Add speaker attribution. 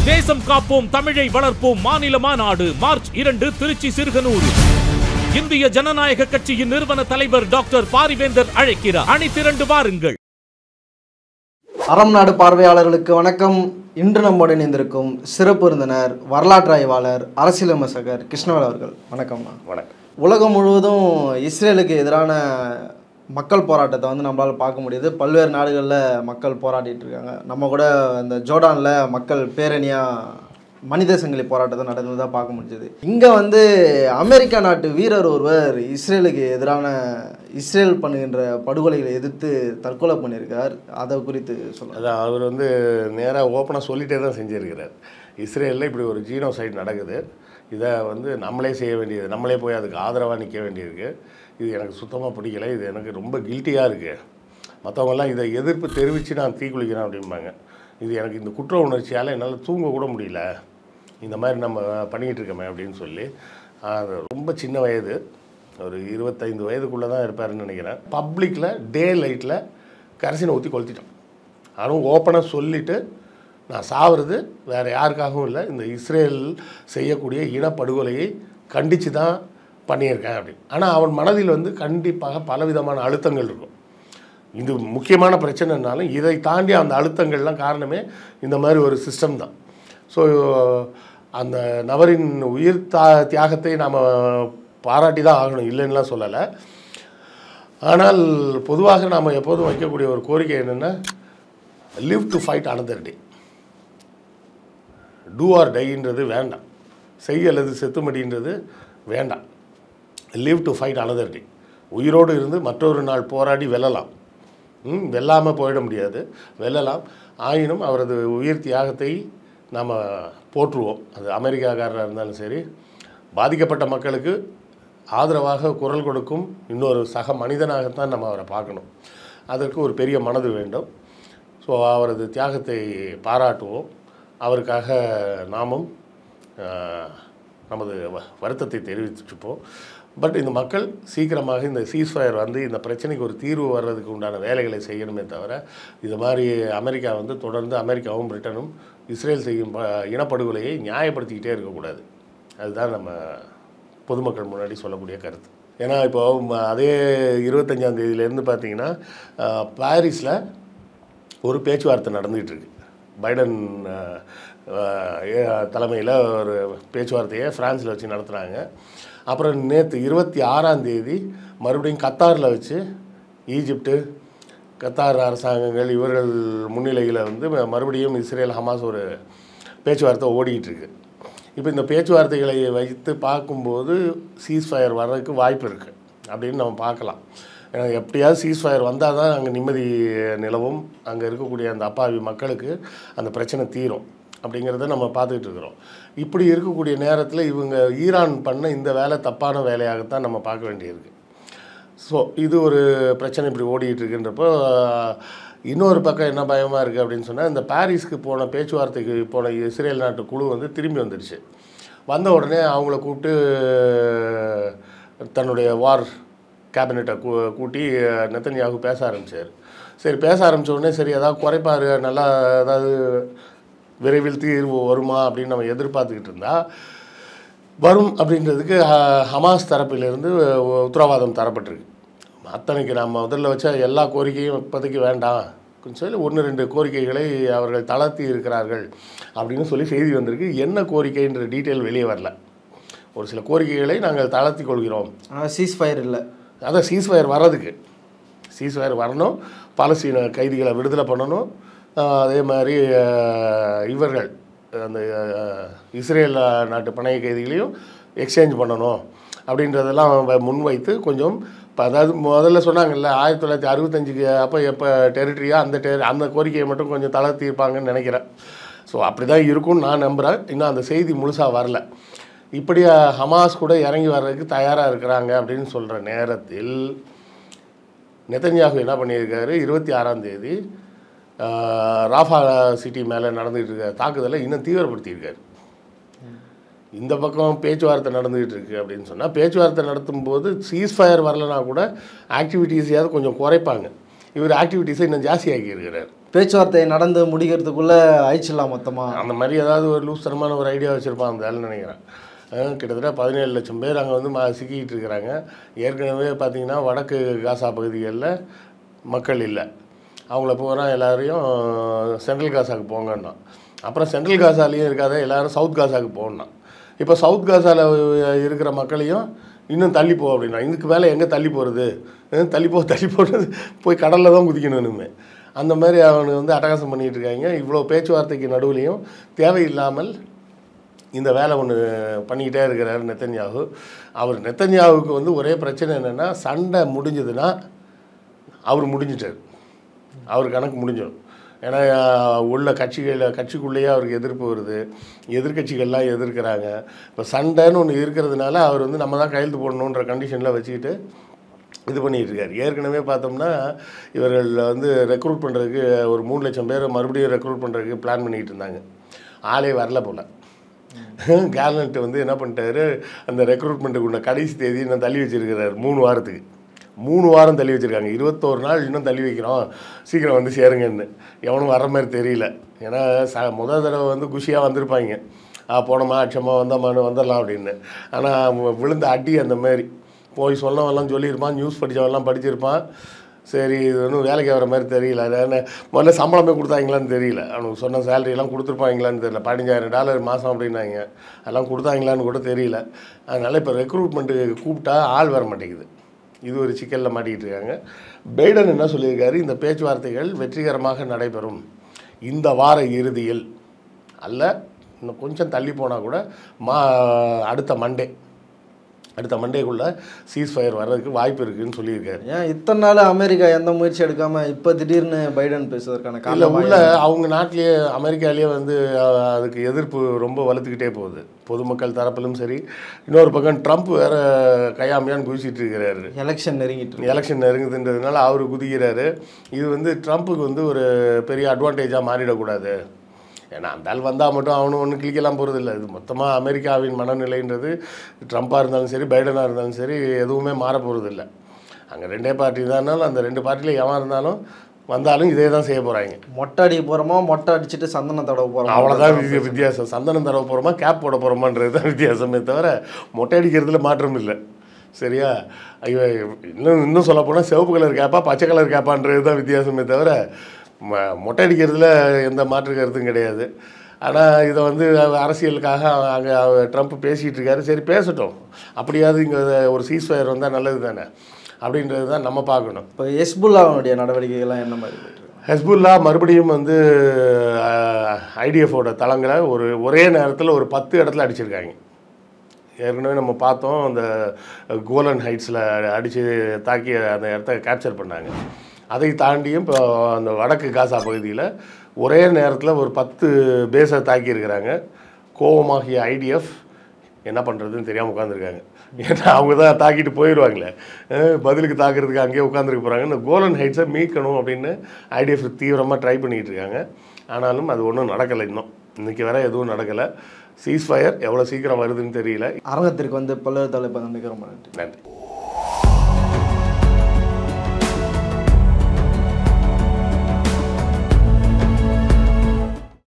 Speaker 1: தேசம் காப்போம் தமிழை வளர்ப்போம் மாநில மாநாடு மார்ச் இரண்டு திருச்சி சிறுகனூர் இந்திய ஜனநாயக கட்சியின் நிறுவன தலைவர் டாக்டர் பாரிவேந்தர் அழைக்கிறார் அணி திரண்டு வாருங்கள்
Speaker 2: அறம் நாடு பார்வையாளர்களுக்கு வணக்கம் இன்று நம்முடன் இணைந்திருக்கும் சிறப்பு விருந்தினர் வரலாற்று ஆய்வாளர் அரசியல் விமர்சகர் கிருஷ்ணவேல் அவர்கள் வணக்கம்ண்ணா
Speaker 3: வணக்கம்
Speaker 2: உலகம் முழுவதும் இஸ்ரேலுக்கு எதிரான மக்கள் போராட்டத்தை வந்து நம்மளால் பார்க்க முடியுது பல்வேறு நாடுகளில் மக்கள் போராடிட்டு இருக்காங்க நம்ம கூட இந்த ஜோர்டானில் மக்கள் பேரணியாக மனித சங்கிலி போராட்டத்தை நடந்ததாக பார்க்க முடிஞ்சது இங்கே வந்து அமெரிக்கா நாட்டு வீரர் ஒருவர் இஸ்ரேலுக்கு எதிரான இஸ்ரேல் பண்ணுகின்ற படுகொலைகளை எதிர்த்து தற்கொலை பண்ணியிருக்கார் அதை குறித்து சொல்லுங்கள்
Speaker 3: அதான் அவர் வந்து நேராக ஓப்பனாக சொல்லிட்டே தான் செஞ்சுருக்கிறார் இஸ்ரேலில் இப்படி ஒரு ஜீனோசைட் நடக்குது இதை வந்து நம்மளே செய்ய வேண்டியது நம்மளே போய் அதுக்கு ஆதரவாக நிற்க வேண்டியிருக்கு இது எனக்கு சுத்தமாக பிடிக்கல இது எனக்கு ரொம்ப கில்ட்டியாக இருக்குது மற்றவங்கெல்லாம் இதை எதிர்ப்பு தெரிவித்து நான் தீக்குளிக்கிறேன் அப்படிம்பாங்க இது எனக்கு இந்த குற்ற உணர்ச்சியால் என்னால் தூங்க கூட முடியல இந்த மாதிரி நம்ம பண்ணிக்கிட்டு இருக்கோமே அப்படின்னு சொல்லி அது ரொம்ப சின்ன வயது ஒரு இருபத்தைந்து வயதுக்குள்ளே தான் இருப்பாருன்னு நினைக்கிறேன் பப்ளிக்கில் டே லைட்டில் கரசினை ஊற்றி கொளுத்திட்டான் அதுவும் ஓப்பனாக சொல்லிவிட்டு நான் சாவுறது வேறு யாருக்காகவும் இல்லை இந்த இஸ்ரேல் செய்யக்கூடிய இனப்படுகொலையை கண்டித்து தான் பண்ணியிருக்கேன் அப்படின்னு ஆனால் அவன் மனதில் வந்து கண்டிப்பாக பலவிதமான அழுத்தங்கள் இருக்கும் இது முக்கியமான பிரச்சனைனாலும் இதை தாண்டி அந்த அழுத்தங்கள்லாம் காரணமே இந்த மாதிரி ஒரு சிஸ்டம் தான் ஸோ அந்த நபரின் உயிர் தா தியாகத்தை நாம் பாராட்டி தான் ஆகணும் இல்லைன்னுலாம் சொல்லலை ஆனால் பொதுவாக நாம் எப்போதும் வைக்கக்கூடிய ஒரு கோரிக்கை என்னென்னா live to fight another day do or டைன்றது வேண்டாம் செய் அல்லது செத்துமடின்றது வேண்டாம் live to fight another day உயிரோடு இருந்து மற்றொரு நாள் போராடி வெல்லலாம் ம் வெல்லாமல் போயிட முடியாது வெல்லலாம் ஆயினும் அவரது உயிர் தியாகத்தை நாம் போற்றுவோம் அது அமெரிக்காக்காரராக இருந்தாலும் சரி பாதிக்கப்பட்ட மக்களுக்கு ஆதரவாக குரல் கொடுக்கும் இன்னொரு சக மனிதனாகத்தான் நம்ம அவரை பார்க்கணும் அதற்கு ஒரு பெரிய மனது வேண்டும் ஸோ அவரது தியாகத்தை பாராட்டுவோம் அவருக்காக நாமும் ஆஹ், நமது வ- வருத்தத்தை தெரிவிச்சுப்போம் பட் இந்த மக்கள் சீக்கிரமாக இந்த சீஸ்ஃபயர் வந்து இந்த பிரச்சனைக்கு ஒரு தீர்வு வர்றதுக்கு உண்டான வேலைகளை செய்யணுமே தவிர இது மாதிரி அமெரிக்கா வந்து தொடர்ந்து அமெரிக்காவும் பிரிட்டனும் இஸ்ரேல் செய்யும் ப- இனப்படுகொலையை நியாயப்படுத்திக்கிட்டே இருக்கக்கூடாது அதுதான் நம்ம பொதுமக்கள் முன்னாடி சொல்லக்கூடிய கருத்து ஏன்னா இப்போ ம- அதே இருபத்தஞ்சாம் தேதியிலேருந்து பார்த்தீங்கன்னா பாரிஸில் ஒரு பேச்சுவார்த்தை நடந்துகிட்டு இருக்கு பைடன் தலைமையில் ஒரு பேச்சுவார்த்தையை ஃப்ரான்ஸில் வச்சு நடத்துனாங்க அப்புறம் நேற்று இருபத்தி ஆறாம் தேதி மறுபடியும் கத்தாரில் வச்சு ஈஜிப்டு கத்தார் அரசாங்கங்கள் இவர்கள் முன்னிலையில் வந்து ம- மறுபடியும் இஸ்ரேல் ஹமாஸ் ஒரு பேச்சுவார்த்தை ஓடிக்கிட்டு இருக்கு இப்போ இந்த பேச்சுவார்த்தைகளை வைத்து பார்க்கும்போது சீஸ்ஃபயர் வர்றதுக்கு வாய்ப்பு இருக்குது அப்படின்னு நம்ம பார்க்கலாம் ஏன்னா எப்படியாவது சீஸ்ஃபயர் வந்தால் தான் அங்கே நிம்மதி நிலவும் அங்கே இருக்கக்கூடிய அந்த அப்பாவி மக்களுக்கு அந்த பிரச்சனை தீரும் அப்படிங்கிறத நம்ம பார்த்துக்கிட்டு இருக்கிறோம் இப்படி இருக்கக்கூடிய நேரத்தில் இவங்க ஈரான் பண்ண இந்த வேலை தப்பான வேலையாகத்தான் நம்ம பார்க்க வேண்டியிருக்கு ஸோ இது ஒரு பிரச்சனை இப்படி ஓடிட்டு இருக்குன்றப்போ ஆஹ், இன்னொரு பக்கம் என்ன பயமாக இருக்குது அப்படின்னு சொன்னால் இந்த பாரிஸ்க்கு போன பேச்சுவார்த்தைக்கு போன இஸ்ரேல் நாட்டு குழு வந்து திரும்பி வந்துடுச்சு வந்த உடனே அவங்கள கூப்பிட்டு தன்னுடைய வார் கேபினெட்டை கூ கூட்டி நெத்தன்யாகு பேச ஆரம்பிச்சார் சரி பேச ஆரம்பிச்ச உடனே சரி ஏதாவது குறைப்பாரு நல்லா ஏதாவது விரைவில் தீர்வு வருமா அப்படின்னு நம்ம எதிர்பார்த்துக்கிட்டு இருந்தா வரும் அப்படின்றதுக்கு ஹ- ஹமாஸ் தரப்பிலிருந்து உ- உத்தரவாதம் தரப்பட்டிருக்கு அத்தனைக்கு நம்ம முதல்ல வச்ச எல்லா கோரிக்கையும் இப்போதைக்கு வேண்டாம் கொஞ்சம் சொல்லி ஒன்று ரெண்டு கோரிக்கைகளை அவர்கள் தளர்த்தி இருக்கிறார்கள் அப்படின்னு சொல்லி செய்தி வந்திருக்கு என்ன கோரிக்கைன்ற டீட்டெயில் வெளியே வரல ஒரு சில கோரிக்கைகளை நாங்கள் தளர்த்தி கொள்கிறோம்
Speaker 2: ஆனால் சீஸ் ஃபயர் இல்லை
Speaker 3: அதான் சீஸ்ஃபயர் வர்றதுக்கு சீஸ்ஃபயர் வரணும் பாலஸ்தீன கைதிகளை விடுதலை பண்ணணும் ஆஹ் அதே மாதிரி ஆஹ் இவர்கள் அந்த ஆஹ் இஸ்ரேல் நாட்டு பணைய கைதிகளையும் எக்ஸ்சேஞ்ச் பண்ணணும் அப்படின்றதெல்லாம் வ- முன்வைத்து கொஞ்சம் இப்போ அதாவது முதல்ல சொன்னாங்கல்ல ஆயிரத்தி தொள்ளாயிரத்தி அறுபத்தஞ்சுக்கு அப்போ எப்போ டெரிட்டரியா அந்த டெரி அந்த கோரிக்கையை மட்டும் கொஞ்சம் தளர்த்திருப்பாங்கன்னு நினைக்கிறேன் ஸோ அப்படி தான் இருக்கும்னு நான் நம்புகிறேன் இன்னும் அந்த செய்தி முழுசாக வரல இப்படி அஹ், ஹமாஸ் கூட இறங்கி வர்றதுக்கு தயாராக இருக்கிறாங்க அப்படின்னு சொல்கிற நேரத்தில் நெத்தன்யாகு என்ன பண்ணியிருக்காரு இருபத்தி ஆறாம் தேதி அஹ், ராஃபா சிட்டி மேலே நடந்துகிட்டு இருக்க தாக்குதலை இன்னும் தீவிரப்படுத்தியிருக்காரு இந்த பக்கம் பேச்சுவார்த்தை நடந்துகிட்டு இருக்கு அப்படின்னு சொன்னால் பேச்சுவார்த்தை நடத்தும் போது சீஸ்ஃபயர் வரலனா கூட ஆக்டிவிட்டீஸையாவது கொஞ்சம் குறைப்பாங்க இவர் ஆக்டிவிட்டீஸை இன்னும் ஜாஸ்தியாக்கி இருக்கிறார்
Speaker 2: பேச்சுவார்த்தை நடந்து முடிக்கிறதுக்குள்ள ஆயிடுச்சுலாம் மொத்தமா
Speaker 3: அந்த மாதிரி ஏதாவது ஒரு லூஸ்தனமான ஒரு ஐடியா வச்சுருப்பான் அந்த ஆள்னு நினைக்கிறேன் அஹ் கிட்டத்தட்ட பதினேழு லட்சம் பேர் அங்கே வந்து மா சிக்கிக்கிட்டு இருக்கிறாங்க ஏற்கனவே பார்த்தீங்கன்னா வடக்கு காசா பகுதிகளில் மக்கள் இல்லை அவங்கள பூரா எல்லாரையும் சென்ட்ரல் காசாக்கு போங்கன்னா அப்புறம் சென்ட்ரல் காசாலையும் இருக்காத எல்லாரும் சவுத் காசாக்கு போகணும் இப்போ சவுத் காசாவில் இருக்கிற மக்களையும் இன்னும் தள்ளி போ அப்படின்னா இதுக்கு மேலே எங்கே தள்ளி போகிறது தள்ளி போ தள்ளி போகிறது போய் கடலில் தான் குதிக்கணும் இனிமே அந்த மாதிரி அவனுக்கு வந்து அட்டகாசம் பண்ணிகிட்டு இருக்காங்க இவ்வளோ பேச்சுவார்த்தைக்கு நடுவுலையும் தேவையில்லாமல் இந்த வேலை ஒன்று பண்ணிக்கிட்டே இருக்கிறார் நெத்தன்யாகு அவர் நெத்தன்யாவுக்கு வந்து ஒரே பிரச்சனை என்னென்னா சண்டை முடிஞ்சதுன்னா அவர் முடிஞ்சிட்டார் அவர் கணக்கு முடிஞ்சிடும் ஏன்னா அஹ், உள்ள கட்சிகள் கட்சிக்குள்ளேயே அவருக்கு எதிர்ப்பு வருது எதிர்க்கட்சிகள்லாம் எதிர்க்கிறாங்க இப்போ சண்டைன்னு ஒன்று இருக்கிறதுனால அவர் வந்து நம்ம தான் கையெழுத்து போடணுன்ற கண்டிஷனில் வச்சுக்கிட்டு இது பண்ணிட்டு இருக்காரு ஏற்கனவே பார்த்தோம்னா இவர்கள் வந்து ரெக்ரூட் பண்ணுறதுக்கு ஒரு மூணு லட்சம் பேரை மறுபடியும் ரெக்ரூட் பண்ணுறதுக்கு பிளான் பண்ணிட்டு இருந்தாங்க ஆளே வரல போல் கேலண்ட் வந்து என்ன பண்ணிட்டாரு அந்த ரெக்ரூட்மெண்ட்டுக்கு உள்ள கடைசி தேதி இன்னும் தள்ளி வச்சிருக்கிறாரு மூணு வாரத்துக்கு மூணு வாரம் தள்ளி வச்சுருக்காங்க இருபத்தோரு நாள் இன்னும் தள்ளி வைக்கிறோம் சீக்கிரம் வந்து சேருங்கன்னு எவனும் வர மாதிரி தெரியல ஏன்னா ச முதல் தடவை வந்து குஷியாக வந்திருப்பாங்க ஆ, போனோமா அச்சமா வந்தோமான்னு வந்துடலாம் அப்படின்னு ஆனால் விழுந்த அடி அந்த மாதிரி போய் சொன்னவெல்லாம் சொல்லியிருப்பான் நியூஸ் படித்தவெல்லாம் படிச்சிருப்பான் சரி இது ஒன்றும் வேலைக்கு வர மாதிரி தெரியல அது என்ன முதல்ல சம்பளமே கொடுத்தாங்களான்னு தெரியல அவனுக்கு சொன்ன சேலரியெல்லாம் கொடுத்துருப்பாங்களான்னு தெரியல பதினஞ்சாயிரம் டாலர் மாதம் அப்படின்னாங்க அதெல்லாம் கொடுத்தாங்களான்னு கூட தெரியல அதனால் இப்போ ரெக்ரூட்மெண்ட்டுக்கு கூப்பிட்டா ஆள் வர மாட்டேங்குது இது ஒரு சிக்கலில் மாட்டிக்கிட்டு இருக்காங்க பைடன் என்ன சொல்லியிருக்காரு இந்த பேச்சுவார்த்தைகள் வெற்றிகரமாக நடைபெறும் இந்த வார இறுதியில் அல்ல இன்னும் கொஞ்சம் தள்ளி போனால் கூட மா அடுத்த மண்டே அடுத்த மண்டேக்குள்ளே சீஸ் ஃபயர் வர்றதுக்கு வாய்ப்பு இருக்குதுன்னு சொல்லியிருக்காரு
Speaker 2: ஏன் இத்தனை நாள் அமெரிக்கா எந்த முயற்சி எடுக்காம இப்போ திடீர்னு பைடன் பேசுவதற்கான
Speaker 3: இல்லை
Speaker 2: காரணம்
Speaker 3: உள்ள அவங்க நாட்டிலேயே அமெரிக்காலேயே வந்து அஹ், அதுக்கு எதிர்ப்பு ரொம்ப வலுத்துக்கிட்டே போகுது பொதுமக்கள் தரப்பிலும் சரி இன்னொரு பக்கம் ட்ரம்ப் வேற கையாமையான்னு குதிச்சிட்டு இருக்கிறாரு
Speaker 2: எலெக்ஷன் நெருங்கிட்டு இருக்கு
Speaker 3: எலெக்ஷன் நெருங்குதுன்றதுனால அவர் குதிக்கிறாரு இது வந்து ட்ரம்ப்புக்கு வந்து ஒரு பெரிய அட்வான்டேஜாக மாறிடக்கூடாது ஏன்னா அந்த ஆள் வந்தால் மட்டும் அவனும் ஒன்றும் கிளிக்கலாம் போகிறது இல்லை இது மொத்தமாக அமெரிக்காவின் மனநிலைன்றது ட்ரம்ப்பாக இருந்தாலும் சரி பைடனாக இருந்தாலும் சரி எதுவுமே மாற போகிறது இல்லை அங்கே ரெண்டே பார்ட்டி தானாலும் அந்த ரெண்டு பார்ட்டியில் எவன் இருந்தாலும் வந்தாலும் இதே தான் செய்ய போகிறாங்க
Speaker 2: மொட்டை அடிக்க போறோமா மொட்டை அடிச்சுட்டு சந்தனம் தடவை போறோமா
Speaker 3: அவ்வளோதான் வித்தியா- வித்தியாசம் சந்தனம் தடவை போகிறோமா கேப் போட போகிறோமான்றது தான் வித்தியாசமே தவிர மொட்டை அடிக்கிறதுல மாற்றம் இல்லை சரியா ஐயோ இன்னும் இன்னும் சொல்ல போனால் சிவப்பு கலர் கேப்பா பச்சை கலர் கேப்பான்றது தான் வித்தியாசமே தவிர ம மொட்டை அடிக்கிறதுல எந்த மாற்று கருத்தும் கிடையாது ஆனால் இதை வந்து அவ- அரசியலுக்காக அங்கே ட்ரம்ப் பேசிகிட்டு இருக்காரு சரி பேசட்டும் அப்படியாவது இங்கே ஒரு சீஸ்ஃபயர் வந்தால் நல்லது தானே அப்படின்றது தான் நம்ம பார்க்கணும்
Speaker 2: இப்போ எஸ்புல்லாவுடைய நடவடிக்கைகள்லாம் என்ன மாதிரி போயிட்டு இருக்கு?
Speaker 3: ஹெஸ்புல்லா மறுபடியும் வந்து ஐடிஎஃபோட தளங்களை ஒரு ஒரே நேரத்தில் ஒரு பத்து இடத்துல அடிச்சிருக்காங்க ஏற்கனவே நம்ம பார்த்தோம் அந்த கோலன் ஹைட்ஸில் அடித்து தாக்கி அந்த இடத்த கேப்சர் பண்ணாங்க அதை தாண்டியும் இப்போ அந்த வடக்கு காசா பகுதியில் ஒரே நேரத்தில் ஒரு பத்து பேஸை தாக்கியிருக்கிறாங்க கோவமாகிய ஐடிஎஃப் என்ன பண்ணுறதுன்னு தெரியாமல் உட்காந்துருக்காங்க ஏன்னா அவங்க தான் தாக்கிட்டு போயிடுவாங்களே அஹ் பதிலுக்கு தாக்குறதுக்கு அங்கேயே உட்காந்துருக்க போகிறாங்க இந்த கோலன் ஹைட்ஸை மீட்கணும் அப்படின்னு ஐடிஎஃப் தீவிரமாக ட்ரை பண்ணிகிட்டு இருக்காங்க ஆனாலும் அது ஒன்றும் நடக்கலை இன்னும் இன்றைக்கி வரை எதுவும் நடக்கலை சீஸ் ஃபயர் எவ்வளோ சீக்கிரம் வருதுன்னு தெரியல
Speaker 2: அரங்கத்திற்கு வந்து பல்வேறு தலைப்பு மிக ரொம்ப நன்றி
Speaker 3: நன்றி